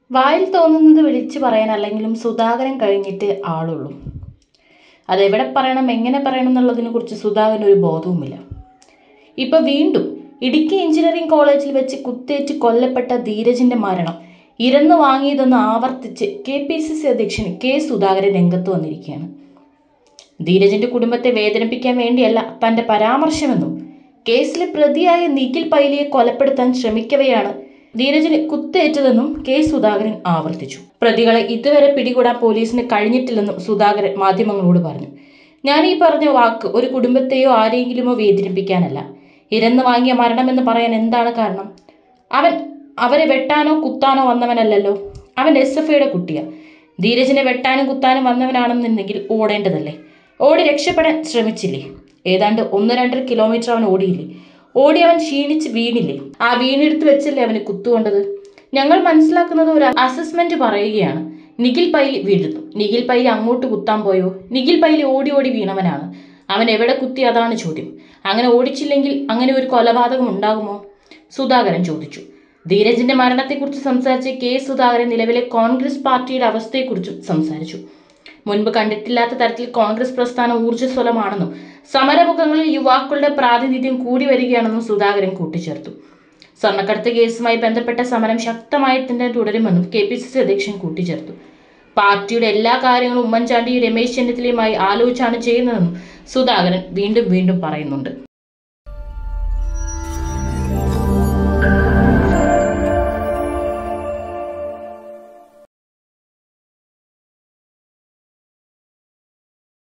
വായിൽ തോന്നുന്നത് വിളിച്ചു പറയാൻ അല്ലെങ്കിലും സുധാകരൻ കഴിഞ്ഞിട്ട് ആളുള്ളൂ അതെവിടെ പറയണം എങ്ങനെ പറയണം എന്നുള്ളതിനെ കുറിച്ച് സുധാകരന് ഒരു ബോധവുമില്ല ഇപ്പൊ വീണ്ടും ഇടുക്കി എഞ്ചിനീയറിംഗ് കോളേജിൽ വെച്ച് കുത്തേറ്റ് കൊല്ലപ്പെട്ട ധീരജിന്റെ മരണം ഇരന്നു വാങ്ങിയതെന്ന് ആവർത്തിച്ച് കെ പി സി സി അധ്യക്ഷൻ കെ സുധാകരൻ രംഗത്ത് വന്നിരിക്കുകയാണ് ധീരജിന്റെ കുടുംബത്തെ വേദനിപ്പിക്കാൻ വേണ്ടിയല്ല തന്റെ പരാമർശമെന്നും കേസിലെ പ്രതിയായ നിഖിൽ പൈലിയെ കൊലപ്പെടുത്താൻ ശ്രമിക്കവെയാണ് ധീരജിന് കുത്തേറ്റതെന്നും കെ സുധാകരൻ ആവർത്തിച്ചു പ്രതികളെ ഇതുവരെ പിടികൂടാൻ പോലീസിന് കഴിഞ്ഞിട്ടില്ലെന്നും സുധാകരൻ മാധ്യമങ്ങളോട് പറഞ്ഞു ഞാൻ ഈ പറഞ്ഞ വാക്ക് ഒരു കുടുംബത്തെയോ ആരെങ്കിലുമോ വേദനിപ്പിക്കാനല്ല ഇരന്ന് വാങ്ങിയ മരണമെന്ന് പറയാൻ എന്താണ് കാരണം അവൻ അവരെ വെട്ടാനോ കുത്താനോ വന്നവനല്ലല്ലോ അവൻ എസ് എഫ് ഐയുടെ കുട്ടിയാ ധീരജിനെ വെട്ടാനും കുത്താനും വന്നവനാണെന്നുണ്ടെങ്കിൽ ഓടേണ്ടതല്ലേ ഓടി രക്ഷപ്പെടാൻ ശ്രമിച്ചില്ലേ ഏതാണ്ട് ഒന്ന് രണ്ടര കിലോമീറ്റർ അവൻ ഓടിയില്ലേ ഓടി അവൻ ക്ഷീണിച്ച് വീണില്ലേ ആ വീണെടുത്ത് വെച്ചല്ലേ അവന് കുത്തുകൊണ്ടത് ഞങ്ങൾ മനസ്സിലാക്കുന്നത് ഒരു അസസ്മെന്റ് പറയുകയാണ് നിഖിൽ പൈലി വീഴുന്നു നിഖിൽ പൈലി അങ്ങോട്ട് കുത്താൻ പോയോ നിഖിൽ പൈലി ഓടി ഓടി വീണവനാണ് അവൻ എവിടെ കുത്തി അതാണ് ചോദ്യം അങ്ങനെ ഓടിച്ചില്ലെങ്കിൽ അങ്ങനെ ഒരു കൊലപാതകം ഉണ്ടാകുമോ സുധാകരൻ ചോദിച്ചു ധീരജിന്റെ മരണത്തെക്കുറിച്ച് സംസാരിച്ച കെ സുധാകരൻ നിലവിലെ കോൺഗ്രസ് പാർട്ടിയുടെ അവസ്ഥയെക്കുറിച്ചും സംസാരിച്ചു മുൻപ് കണ്ടിട്ടില്ലാത്ത തരത്തിൽ കോൺഗ്രസ് പ്രസ്ഥാനം ഊർജ്ജസ്വലമാണെന്നും സമരമുഖങ്ങളിൽ യുവാക്കളുടെ പ്രാതിനിധ്യം കൂടി വരികയാണെന്നും സുധാകരൻ കൂട്ടിച്ചേർത്തു സ്വർണ്ണക്കടത്ത് കേസുമായി ബന്ധപ്പെട്ട സമരം ശക്തമായി തന്നെ തുടരുമെന്നും കെ പി സി സി അധ്യക്ഷൻ കൂട്ടിച്ചേർത്തു പാർട്ടിയുടെ എല്ലാ കാര്യങ്ങളും ഉമ്മൻചാണ്ടി രമേശ് ചെന്നിത്തലയുമായി ആലോചിച്ചാണ് ചെയ്യുന്നതെന്നും സുധാകരൻ വീണ്ടും വീണ്ടും പറയുന്നുണ്ട്